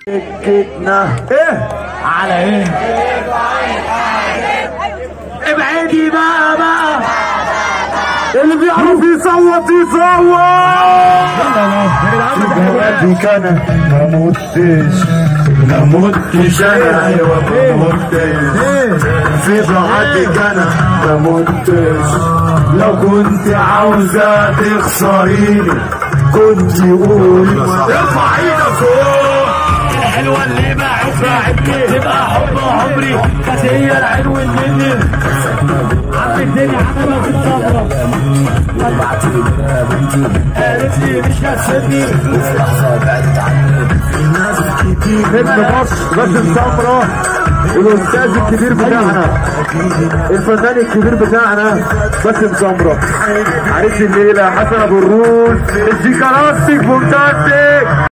سكتنا ايه على ايه ابعدي بقى بقى اللي بيعرف يصوت يصوت دي كان ما متش ما متش انا ايوه ما متش في بعدي كان ما متش لو كنت عاوزة تخسريني كنت قولي ارفع ايدك فوق الحلوة اللي باعت باعتني تبقى حب عمري كانت هي العلو مني عم الدنيا عملها في الصبرة قالت لي مش هتسيبني نجم مصر باسم سمرة الاستاذ الكبير بتاعنا الفنان الكبير بتاعنا باسم سمرة عريس الليله حسن ابو الروس الجيكالاستيك ممتاز